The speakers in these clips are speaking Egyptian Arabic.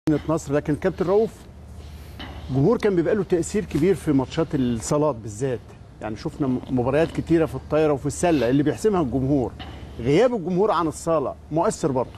مدينه نصر لكن كابتن رؤوف الجمهور كان بيبقى له تاثير كبير في ماتشات الصالات بالذات يعني شفنا مباريات كتيره في الطايره وفي السله اللي بيحسمها الجمهور غياب الجمهور عن الصاله مؤثر برضه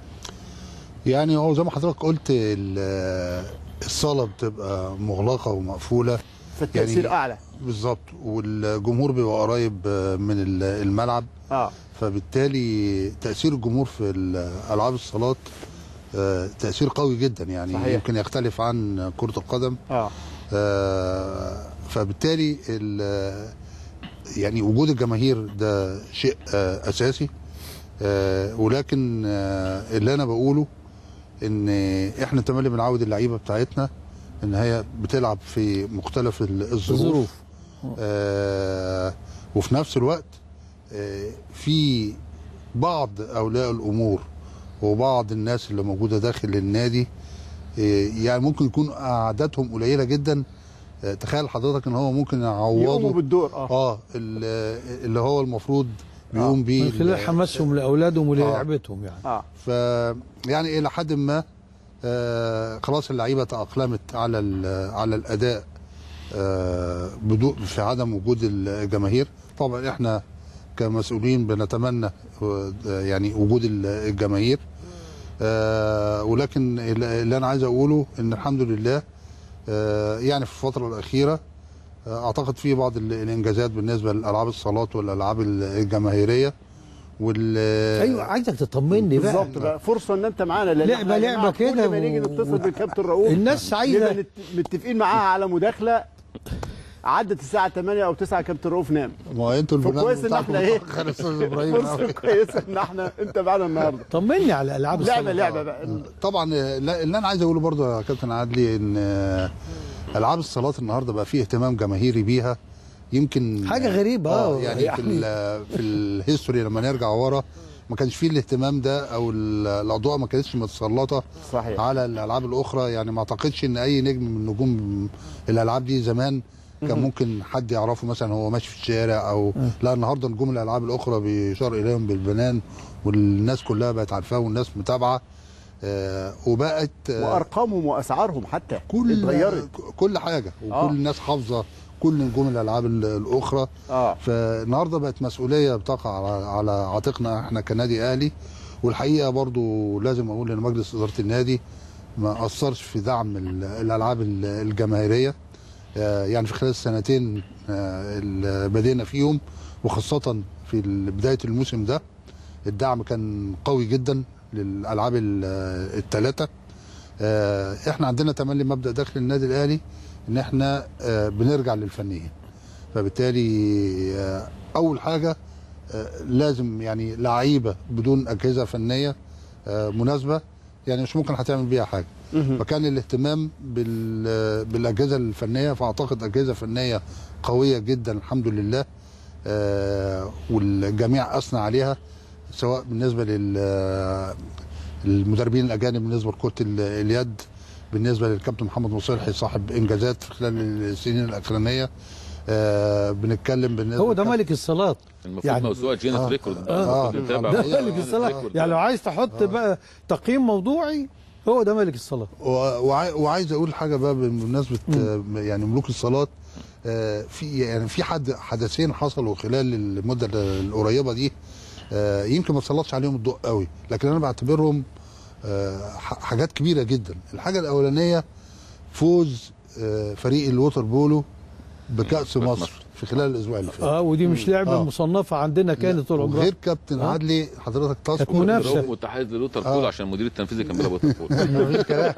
يعني هو زي ما حضرتك قلت ال- الصاله بتبقى مغلقه ومقفوله فالتاثير يعني- اعلى بالظبط والجمهور بيبقى قريب من ال- الملعب اه فبالتالي تاثير الجمهور في ال- العاب الصالات آه، تاثير قوي جدا يعني صحيح. يمكن يختلف عن كره القدم اه آه، فبالتالي ال- يعني وجود الجماهير ده شيء آه، اساسي آه، ولكن آه، اللي انا بقوله ان احنا تملي بنعود اللعيبه بتاعتنا ان هي بتلعب في مختلف ال- الظروف الظروف. آه وفي نفس الوقت آه في بعض اولياء الامور وبعض الناس اللي موجوده داخل النادي آه يعني ممكن يكون اعدادهم قليله جدا آه تخيل حضرتك ان هو ممكن يقوموا يعوضوا بالدور اه اه ال- اللي هو المفروض بيقوم بيه من خلال ال- حماسهم لاولادهم ولعبتهم يعني اه ف يعني الى حد ما آه خلاص اللعيبه تاقلمت على ال- على الاداء آه بدون في عدم وجود الجماهير طبعا احنا كمسؤولين بنتمنى آه، يعني وجود ال- الجماهير آه ولكن اللي اللي انا عايز اقوله ان الحمد لله آه يعني في الفتره الاخيره آه، اعتقد في بعض ال- الانجازات بالنسبه لالعاب الصالات والالعاب الجماهيريه وال ايوه عايزك تطمني بقى بالظبط بقى فرصه ان انت معانا لان لعبة- إحنا يا جماعة لعبة كده كل ما نيجي و- نتصل بالكابتن رؤوف الناس عايزة- نبقى نت- متفقين معاها على مداخله عدت الساعه 8 او 9 كابتن رؤوف نام ما هو انتوا البرنامج فكويس ان بتاعكم احنا ايه متأخر يا استاذ ابراهيم فرصه كويسه ان احنا انت معانا النهارده طمني على العاب لعبه الصالة. لعبه بقى طبعا لا- اللي انا عايز اقوله برضه يا كابتن عدلي ان آه، العاب الصالات النهارده بقى فيه اهتمام جماهيري بيها يمكن حاجة غريبة، آه، يعني, في يعني- ال- في الهيستوري لما نرجع ورا ما كانش فيه الاهتمام ده او ال- الاضواء ما كانتش متسلطه صحيح على الالعاب الاخرى يعني ما اعتقدش ان اي نجم من نجوم الالعاب دي زمان كان ممكن حد يعرفه مثلا هو ماشي في الشارع او لا النهارده نجوم الالعاب الاخرى بيشار اليهم بالبنان والناس كلها بقت عارفاه والناس متابعه آه وبقت آه وارقامهم واسعارهم حتى كل اتغيرت كل حاجه وكل آه. الناس حافظه كل نجوم الالعاب ال- الاخرى اه فالنهارده بقت مسؤوليه بتقع على, على عاتقنا احنا كنادي اهلي والحقيقه برضو لازم اقول ان مجلس اداره النادي ما اثرش في دعم ال- الالعاب ال- الجماهيريه آه، يعني في خلال السنتين آه، اللي بدينا فيهم وخاصه في ال- بدايه الموسم ده الدعم كان قوي جدا للالعاب الثلاثه احنا عندنا تملي مبدا داخل النادي الاهلي ان احنا آه، بنرجع للفنيين فبالتالي آه، اول حاجه آه، لازم يعني لعيبه بدون اجهزه فنيه آه، مناسبه يعني مش ممكن هتعمل بيها حاجه فكان الاهتمام بال- بالاجهزه الفنيه فاعتقد اجهزه فنيه قويه جدا الحمد لله آه، والجميع اثنى عليها سواء بالنسبه لل المدربين الاجانب بالنسبه لكره ال- اليد بالنسبه للكابتن محمد مصلحي صاحب انجازات في خلال السنين الاخرانيه آه بنتكلم بالنسبه هو ده للكابتن- ملك الصالات المفروض يعني- موسوعه جينيس آه. ريكورد آه. كنت متابع ده آه. ملك الصالات ريكورد. يعني لو عايز تحط بقى تقييم موضوعي هو ده ملك الصالات و- وعاي- وعايز اقول حاجه بقى بمناسبه آه، يعني ملوك الصالات آه، في يعني في حد حدثين حصلوا خلال المده القريبه دي آه، يمكن ما تسلطش عليهم الضوء قوي لكن انا بعتبرهم آه، ح- حاجات كبيره جدا الحاجه الاولانيه فوز آه، فريق الووتر بولو بكاس مصر. مصر في خلال الاسبوع اللي فات اه ودي مش لعبه آه. مصنفه عندنا كانت طول عمرها وغير كابتن آه. عدلي حضرتك كانت تذكر منافسة. روم متحيز للوتر بول آه. عشان المدير التنفيذي كان بيلعب ووتر بول مفيش كلام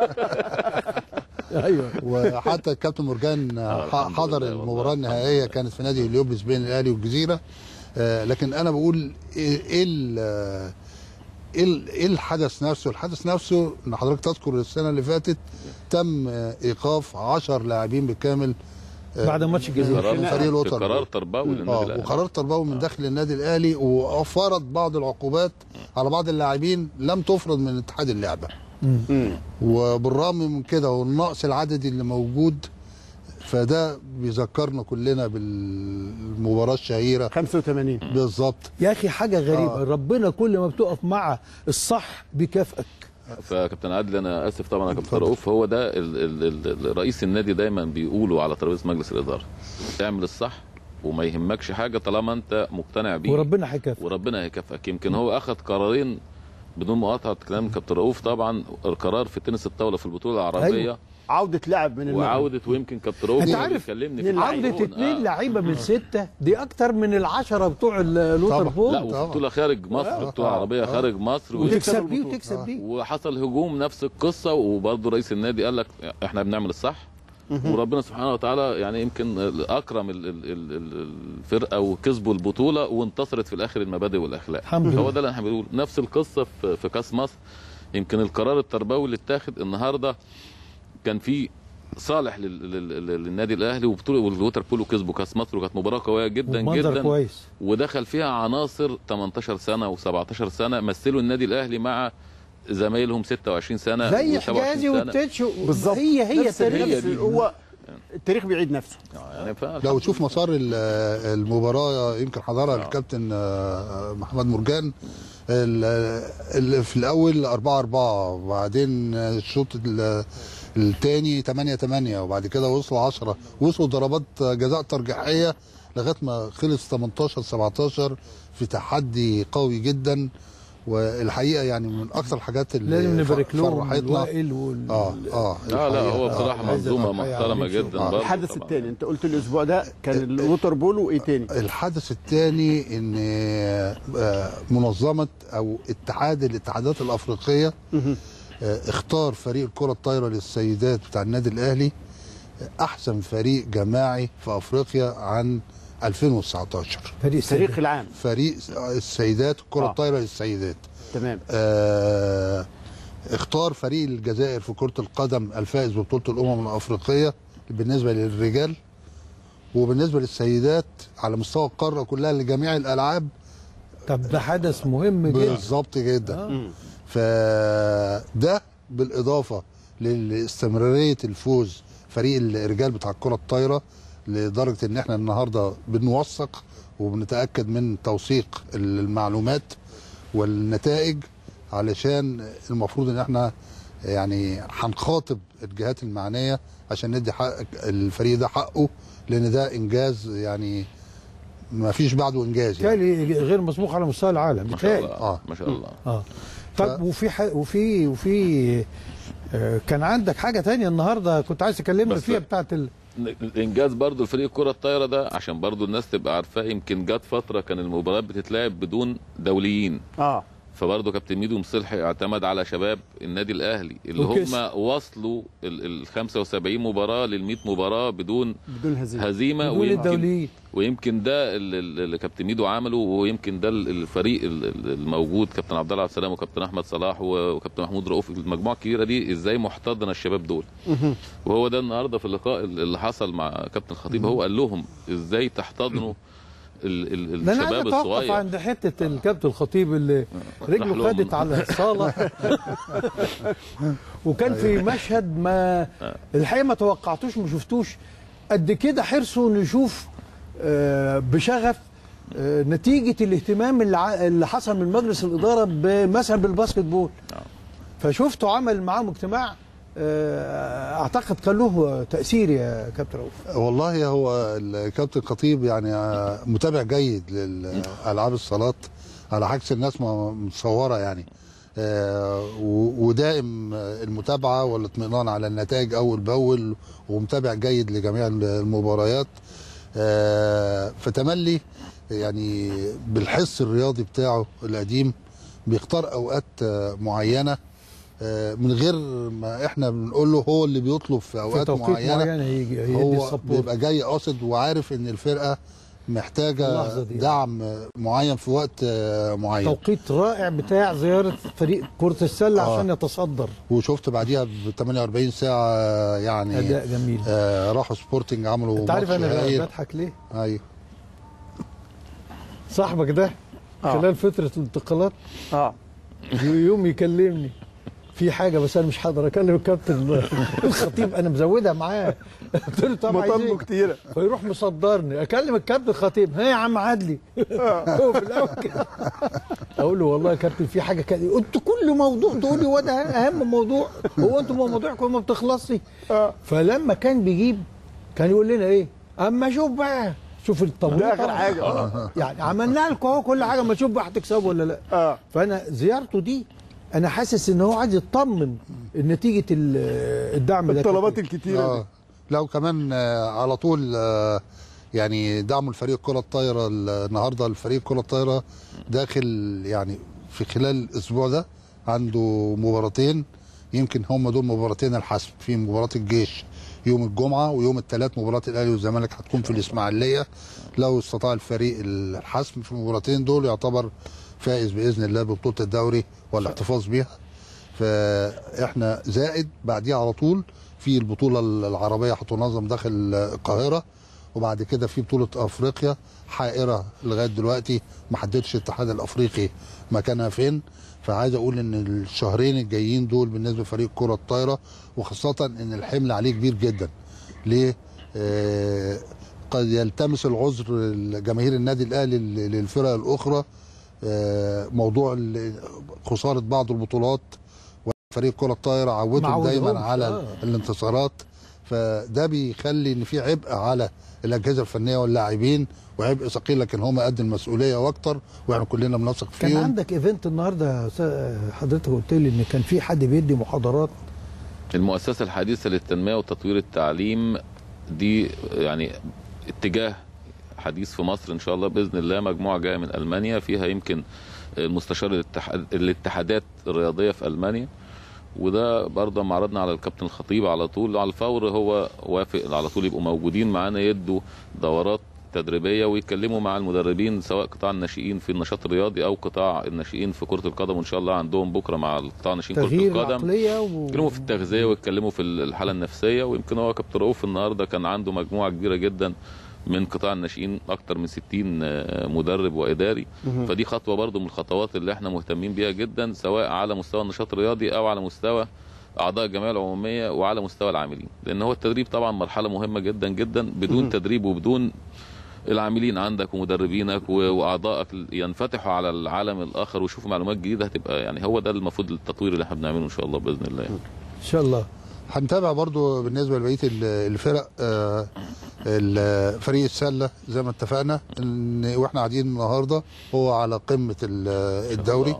ايوه وحتى الكابتن مرجان آه، ح- الحمد حضر لله المباراه والله. النهائيه كانت في نادي هليوبلس بين الاهلي والجزيره آه، لكن انا بقول ايه إيه ال- ايه ال- إيه الحدث نفسه الحدث نفسه ان حضرتك تذكر السنه اللي فاتت تم آه، ايقاف 10 لاعبين بالكامل آه، بعد ماتش الجزيره قرار فريق الوتر في قرار بول. تربوي للنادي اه الاهلي وقرار تربوي من داخل النادي الاهلي وفرض بعض العقوبات على بعض اللاعبين لم تفرض من اتحاد اللعبه وبالرغم من كده والنقص العددي اللي موجود فده بيذكرنا كلنا بالمباراه الشهيره 85 بالظبط يا اخي حاجه غريبه آه. ربنا كل ما بتقف مع الصح بيكافئك فكابتن عادل انا اسف طبعا يا كابتن رؤوف هو ده ال ال ال رئيس النادي دايما بيقولوا على ترابيزه مجلس الاداره اعمل الصح وما يهمكش حاجه طالما انت مقتنع بيه وربنا هيكافئ وربنا هيكافئك يمكن هو اخذ قرارين بدون مقاطعه كلام كابتن رؤوف طبعا القرار في تنس الطاوله في البطوله العربيه أيوة. عوده لاعب من المغرب وعوده ويمكن كابتن رؤوف انت هو اللي عارف كلمني في عودة التليفون. اتنين آه. لعيبه من سته دي اكتر من العشره بتوع ال- لا الوتربول وفي بطوله خارج مصر بطوله عربيه خارج مصر و- وتكسب دي وتكسب دي وحصل هجوم نفس القصه وبرضه رئيس النادي قال لك احنا بنعمل الصح وربنا سبحانه وتعالى يعني يمكن اكرم ال- ال- ال- ال- الفرقه وكسبوا البطوله وانتصرت في الاخر المبادئ والاخلاق الحمد لله. هو ده اللي احنا بنقول نفس القصه في في كاس مصر يمكن القرار التربوي اللي اتاخد النهارده كان في صالح لل- لل- لل- للنادي الاهلي وبطوله والوتر بولو كسبوا كاس مصر وكانت مباراه قويه جدا ومنظر جدا كويس ودخل فيها عناصر 18 سنه و17 سنه مثلوا النادي الاهلي مع زمايلهم 26 سنه زي و27 حجازي سنه والتتش بالظبط هي هي نفس- تاريخ هي نفس- دي. هو التاريخ بيعيد نفسه آه، يعني ف... لو تشوف مسار ال- المباراه يمكن حضرها الكابتن آه، محمد مرجان ال- ال- في الاول 4 4 وبعدين الشوط الثاني 8 8 وبعد كده وصلوا 10 وصلوا ضربات جزاء ترجيحيه لغايه ما خلص 18 17 في تحدي قوي جدا والحقيقه يعني من اكثر الحاجات اللي لازم نبارك ف- لهم فرحتنا الوائل وال اه اه لا لا هو الحقيقة. بصراحه عايز منظومه أبقى محترمه يعني جدا آه. برضه الحدث طبعاً. الثاني انت قلت الاسبوع ده كان الووتر بول وايه تاني الحدث الثاني ان آه، منظمه او اتحاد الاتحادات الافريقيه آه، اختار فريق الكره الطايره للسيدات بتاع النادي الاهلي احسن فريق جماعي في افريقيا عن 2019 فريق التاريخ سريع. العام فريق السيدات الكره آه. الطايره للسيدات تمام آه، اختار فريق الجزائر في كرة القدم الفائز ببطولة الأمم الأفريقية بالنسبة للرجال وبالنسبة للسيدات على مستوى القارة كلها لجميع الألعاب طب ده حدث مهم جدا بالظبط جدا آه. فده بالإضافة لاستمرارية الفوز فريق الرجال بتاع الكرة الطايرة لدرجة إن إحنا النهاردة بنوثق وبنتأكد من توثيق المعلومات والنتائج علشان المفروض ان احنا يعني هنخاطب الجهات المعنيه عشان ندي حق الفريق ده حقه لان ده انجاز يعني ما فيش بعده انجاز يعني بالتالي غير مسبوق على مستوى العالم ما شاء بالتالي الله آه. ما شاء الله اه طب وفي ح... وفي وفي آه، كان عندك حاجه تانية النهارده كنت عايز تكلمنا بس- فيها بتاعت ال... الانجاز برضو الفريق الكره الطايره ده عشان برضو الناس تبقى عارفاه يمكن جت فتره كان المباريات بتتلعب بدون دوليين اه فبرضه كابتن ميدو مصلحي اعتمد على شباب النادي الاهلي اللي وكسب. هم وصلوا ال ال 75 مباراه لل 100 مباراه بدون بدون هزيمه هزيمه دول ويمكن الدوليين ويمكن ده اللي اللي كابتن ميدو عمله ويمكن ده ال- الفريق ال- ال- الموجود كابتن عبد الله عبد السلام وكابتن احمد صلاح و- وكابتن محمود رؤوف المجموعه الكبيره دي ازاي محتضنه الشباب دول وهو ده النهارده في اللقاء اللي حصل مع كابتن خطيب هو قال لهم ازاي تحتضنوا ال ال ده انا عايز الشباب اتوقف الصغير عند حته الكابتن الخطيب اللي راح رجله لهم. خدت على الصاله وكان في مشهد ما الحقيقه ما توقعتوش ما شفتوش قد كده حرصه انه يشوف آه، بشغف آه، نتيجه الاهتمام اللي ع- اللي حصل من مجلس الاداره ب- مثلا بالباسكت بول فشفته عمل معاهم اجتماع آه، اعتقد كان له تاثير يا كابتن رؤوف والله هو الكابتن خطيب يعني متابع جيد للالعاب الصالات على عكس الناس ما متصوره يعني آه، و- ودائم المتابعه والاطمئنان على النتائج اول باول ومتابع جيد لجميع المباريات آه، فتملي يعني بالحس الرياضي بتاعه القديم بيختار اوقات آه، معينه آه، من غير ما احنا بنقول له هو اللي بيطلب في في اوقات توقيت معينه معين هيجي هيدي هو السبورت بيبقى جاي قاصد وعارف ان الفرقه محتاجه اللحظة دي. دعم معين في وقت آه، معين توقيت رائع بتاع زياره فريق كره السله آه. عشان يتصدر وشفت بعديها ب 48 ساعه آه، يعني اداء جميل آه راحوا سبورتنج عملوا انت عارف ماتش انا هايل. بضحك ليه؟ ايوه صاحبك ده آه. خلال فتره الانتقالات اه يوم يكلمني في حاجه بس انا مش هقدر اكلم الكابتن الخطيب انا مزودها معاه قلت له طب عايز مطالبه إيه؟ كتيره فيروح مصدرني اكلم الكابتن الخطيب ها يا عم عدلي هو في الاول كده اقول له والله يا كابتن في حاجه كده انتوا كل موضوع تقول لي هو ده اهم موضوع هو انتوا مواضيعكم ما بتخلصش آه. فلما كان بيجيب كان يقول لنا ايه اما شوف بقى شوف التمويل ده آخر طبعاً. حاجة. آه. يعني عملنا لكم اهو كل حاجه ما تشوف بقى هتكسبوا ولا لا اه فانا زيارته دي انا حاسس ان هو عايز يطمن نتيجه ال- الدعم ده الطلبات الكتيره آه. دي لو كمان آه، على طول آه، يعني دعموا الفريق كرة الطايرة النهارده الفريق كرة الطايرة داخل يعني في خلال الأسبوع ده عنده مباراتين يمكن هم دول مباراتين الحسم في مباراة الجيش يوم الجمعة ويوم الثلاث مباراة الأهلي والزمالك هتكون في الإسماعيلية لو استطاع الفريق الحسم في المباراتين دول يعتبر فائز بإذن الله ببطولة الدوري والاحتفاظ بيها فاحنا زائد بعديها على طول في البطوله العربيه هتنظم داخل القاهره وبعد كده في بطوله افريقيا حائره لغايه دلوقتي ما حددش الاتحاد الافريقي مكانها فين فعايز اقول ان الشهرين الجايين دول بالنسبه لفريق كره الطايره وخاصه ان الحمل عليه كبير جدا ليه آه قد يلتمس العذر جماهير النادي الاهلي للفرق الاخرى آه موضوع ال- خساره بعض البطولات فريق كرة الطايرة عودهم معودهمش، دايما على آه. الانتصارات فده بيخلي ان في عبء على الاجهزه الفنيه واللاعبين وعبء ثقيل لكن هم قد المسؤوليه واكتر واحنا كلنا بنثق كان فيهم عندك ايفنت النهارده يا أستاذ- حضرتك قلت لي ان كان في حد بيدي محاضرات المؤسسة الحديثة للتنمية وتطوير التعليم دي يعني اتجاه حديث في مصر ان شاء الله باذن الله مجموعه جايه من المانيا فيها يمكن المستشار الاتحاد الاتحادات الرياضيه في المانيا وده برضه معرضنا على الكابتن الخطيب على طول على الفور هو وافق على طول يبقوا موجودين معانا يدوا دورات تدريبيه ويتكلموا مع المدربين سواء قطاع الناشئين في النشاط الرياضي او قطاع الناشئين في كره القدم وان شاء الله عندهم بكره مع القطاع الناشئين كره تغيير القدم العقليه و... يتكلموا في التغذيه ويتكلموا في الحاله النفسيه ويمكن هو كابتن رؤوف النهارده كان عنده مجموعه كبيره جدا من قطاع الناشئين اكتر من 60 مدرب واداري فدي خطوه برضو من الخطوات اللي احنا مهتمين بيها جدا سواء على مستوى النشاط الرياضي او على مستوى اعضاء الجمعيه العموميه وعلى مستوى العاملين لان هو التدريب طبعا مرحله مهمه جدا جدا بدون تدريب وبدون العاملين عندك ومدربينك و- واعضائك ينفتحوا على العالم الاخر ويشوفوا معلومات جديده هتبقى يعني هو ده المفروض التطوير اللي احنا بنعمله ان شاء الله باذن الله يعني. ان شاء الله هنتابع برضو بالنسبه لبقيه ال- الفرق آه، ال- فريق السله زي ما اتفقنا ان واحنا قاعدين النهارده هو على قمه ال- الدوري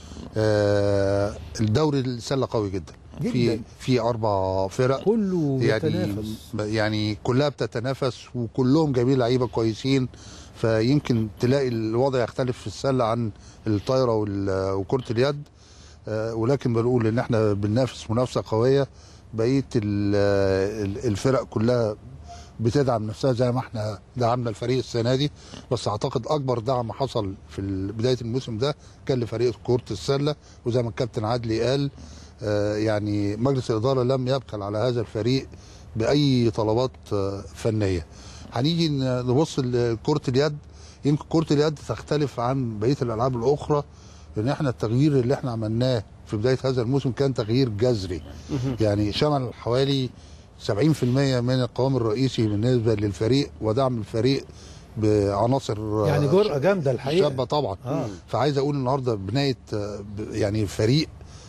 آه، الدوري السله قوي جدا في جداً. في اربع فرق كله يعني يتنافس يعني كلها بتتنافس وكلهم جايبين لعيبه كويسين فيمكن تلاقي الوضع يختلف في السله عن الطايره وال- وكره اليد آه، ولكن بنقول ان احنا بننافس منافسه قويه بقيه ال- ال- الفرق كلها بتدعم نفسها زي ما احنا دعمنا الفريق السنه دي بس اعتقد اكبر دعم حصل في ال- بدايه الموسم ده كان لفريق كره السله وزي ما الكابتن عدلي قال آه، يعني مجلس الاداره لم يبخل على هذا الفريق باي طلبات آه، فنيه هنيجي ن- نبص لكره اليد يمكن كره اليد تختلف عن بقيه الالعاب الاخرى لان احنا التغيير اللي احنا عملناه في بدايه هذا الموسم كان تغيير جذري يعني شمل حوالي 70% من القوام الرئيسي بالنسبه للفريق ودعم الفريق بعناصر آه، يعني جرأة جامدة الحقيقة شابه طبعا آه. فعايز اقول النهارده بنايه آه، ب- يعني فريق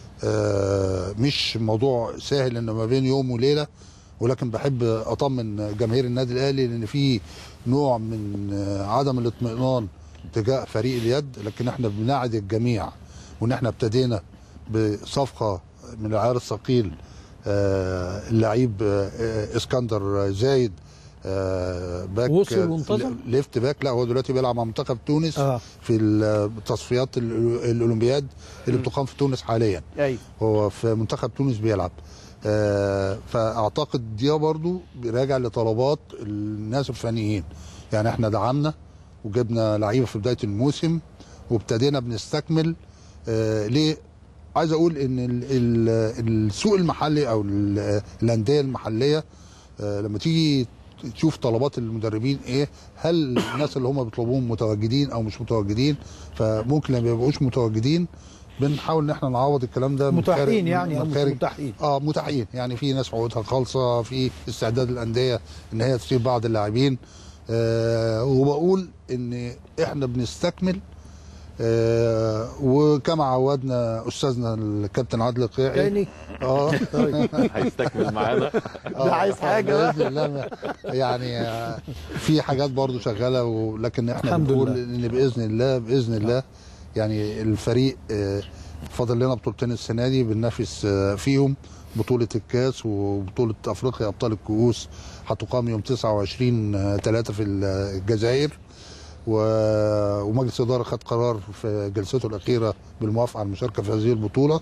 آه، مش موضوع سهل انه ما بين يوم وليله ولكن بحب اطمن جماهير النادي الاهلي لان في نوع من آه، عدم الاطمئنان تجاه فريق اليد لكن احنا بنعد الجميع وان احنا ابتدينا بصفقه من العيار الثقيل آه، اللعيب آه، آه، اسكندر زايد آه، باك وصل وانتظم؟ ليفت باك لا هو دلوقتي بيلعب مع منتخب تونس آه. في التصفيات ال- الاولمبياد اللي بتقام في تونس حاليا ايوه هو في منتخب تونس بيلعب آه، فاعتقد دي برضو راجع لطلبات الناس الفنيين يعني احنا دعمنا وجبنا لعيبه في بدايه الموسم وابتدينا بنستكمل آه، ليه عايز اقول ان ال- ال- السوق المحلي او ال- الانديه المحليه آه، لما تيجي تشوف طلبات المدربين ايه هل الناس اللي هم بيطلبوهم متواجدين او مش متواجدين فممكن لما يبقوش متواجدين بنحاول ان احنا نعوض الكلام ده من متاحين خارج- يعني أو من مش خارج- متاحين؟ اه متاحين يعني في ناس عقودها خالصه في استعداد الانديه ان هي تسيب بعض اللاعبين آه وبقول ان احنا بنستكمل آه وكما عودنا استاذنا الكابتن عادل القيعي تاني اه هيستكمل معانا ده عايز حاجه باذن الله ما- يعني آه، في حاجات برضو شغاله ولكن احنا الحمد بنقول لله. ان باذن الله باذن الله يعني الفريق آه، فاضل لنا بطولتين السنه دي بننافس آه، فيهم بطوله الكاس وبطوله افريقيا ابطال الكؤوس هتقام يوم 29 3 في الجزائر و- ومجلس الاداره خد قرار في جلسته الاخيره بالموافقه على المشاركه في هذه البطوله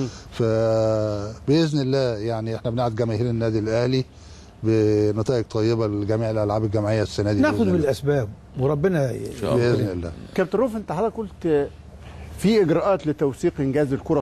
فباذن الله يعني احنا بنعد جماهير النادي الاهلي بنتائج طيبه لجميع الالعاب الجماعيه السنه دي ناخد بإذن الله. بالاسباب وربنا ي- شاء الله. باذن الله كابتن روف انت حضرتك قلت في اجراءات لتوثيق انجاز الكره